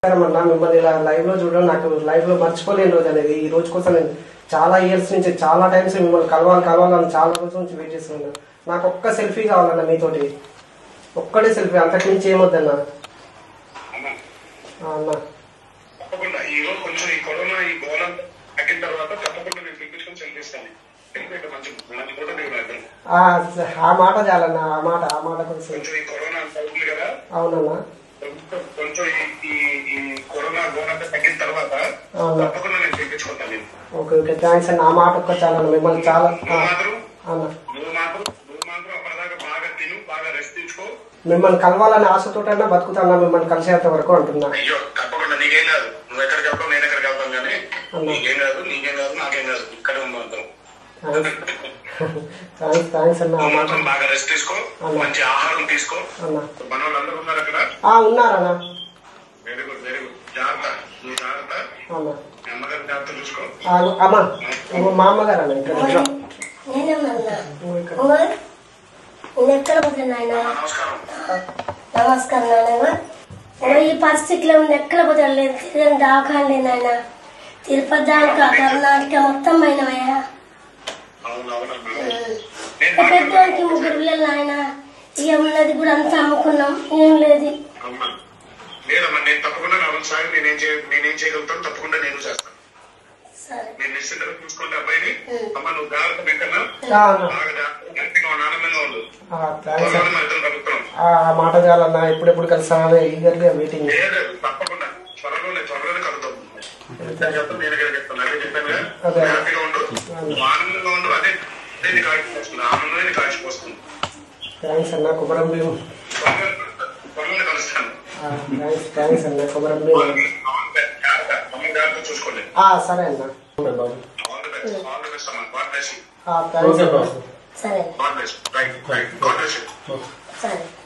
అన్నా మిమ్మల్ని ఇలా లైవ్ లో చూడడం నాకు లైవ్ లో మర్చిపోలేని రోజు అనేది ఈ రోజు కోసం నేను చాలా ఇయర్స్ నుంచి చాలా టైమ్స్ మిమ్మల్ని కలవాలి కలవాలని చాలా రోజుల నుంచి వెయిట్ చేస్తున్నాను నాకు ఒక్క సెల్ఫీ కావాలన్న మీతోటి ఒక్కడే సెల్ఫీ అంతకు మించి ఏమొద్దన్నా అన్న ఆ, అన్న తప్పకుండా ఈ రోజు కొంచెం ఈ కరోనా ఈ గోళం తగ్గిన తర్వాత తప్పకుండా నేను పిలిపించుకొని చెల్లిస్తాను ఎందుకంటే మంచి మంచి కూడా నేను అర్థం ఆ, ఆ మాట చాలన్న ఆ మాట ఆ మాట కొంచెం కొంచెం ఈ కరోనా అంత ఉంది కదా అవునన్నా కొంచెం కొంచెం ఈ- ఈ ఈ కరోనా గోళం తగ్గిన తర్వాత అవునా తప్పకుండా నేను పిలిపించుకుంటాను నేను ఓకే ఓకే థ్యాంక్స్ అన్న ఆ మాట ఒక్క చాలన్న మిమ్మల్ని చాలా ఆ, నువ్వు మాత్రం అన్న నువ్వు మాత్రం నువ్వు మాత్రం అప్పటిదాకా బాగా తిను బాగా రెస్ట్ తీసుకో మిమ్మల్ని కలవాలని ఆశతోటైనా బతుకుతానా మిమ్మల్ని కలిసేంత వరకు అంటున్నా అయ్యో తప్పకుండా నీకేం కాదు నువ్వు ఎక్కడికి వెళ్తావు నేను ఎక్కడికి వెళ్తాను కానీ నీకేం కాదు నీకేం కాదు నాకేం కాదు ఇక్కడే ఉందాం థ్యాంక్స్ థ్యాంక్స్ అన్న ఆ నువ్వు మాట మాత్రం బాగా రెస్ట్ తీసుకో మంచి ఆహారం తీసుకో అన్న మన వాళ్ళందరూ ఉన్నారు అక్కడ ఆ ఉన్నారన్న వెరీ గుడ్ వెరీ గుడ్ జాగ్రత్త నువ్వు జాగ్రత్త అన్న మీ అమ్మగారి జాగ్రత్త చూసుకో ఆ, అమ్మ ఇగో మా అమ్మగారు అన్న ఇక్కడ నేనేమన్నా ఇగో ఇక్కడ. నేను ఎక్కడ పోతున్నా నాయన అమ్మా, నమస్కారం నమస్కారం నాయన ఓ ఈ పరిస్థితిలో ఉంది ఎక్కడ పోతా లేదు తిరగని దాకాండి నాయన తిరుపతి దాకా కర్ణాటక మొత్తం పోయినవయ్యా అవును అవునమ్మా నేను పెద్దవానికి ముగ్గురు పిల్లలు నాయన ఇక ఉన్నది కూడా అంతా అమ్ముకున్నాం ఏం లేదు అమ్మా లేదమ్మా నేను తప్పకుండా నా వంతు సాయం నేనేం చేయ నేనేం చేయగలుగుతాను తప్పకుండా నేను చేస్తాను సరే నేను నిశ్చింతగా చూసుకోండి అబ్బాయిని అమ్మ నువ్వు జాగ్రత్త వెంకన్నా ఆ, అన్న బాగా జాగ్రత్త హ్యాపీగా ఉండు, ఆనందంగా ఉండు ఆ, థ్యాంక్స్ త్వరలో మన ఇద్దరం కలుగుతాం ఆ ఆ మాట చాలన్న ఎప్పుడెప్పుడు కలిసామని ఈగర్గా వెయిటింగ్ లేదు తప్పకుండా త్వరలోనే త్వరలోనే కలుగుతాం నేను చెప్తాను నేను ఇక్కడ చెప్తాను అదే చెప్పాను కదా అదే. హ్యాపీగా ఉండు నువ్వు ఆనందంగా ఉండు అదే అదే నీకు కాల్చిపోతుంది ఆనందమే నీకు కాల్చిపోతుంది థ్యాంక్స్ అన్న కొబ్బరం భీమ్ త్వరలో త్వరలోనే కలుస్తాను థ్యాంక్స్ థ్యాంక్స్ అన్న కొబ్బరం భీమ్ జాగ్రత్త అమ్మ జాగ్రత్త చూసుకోండి ఆ, సరే అన్న బాబు all the best all the best అమ్మ గాడ్ బ్లెస్ యూ థ్యాంక్స్ అన్న సరే God bless right right God bless you సరే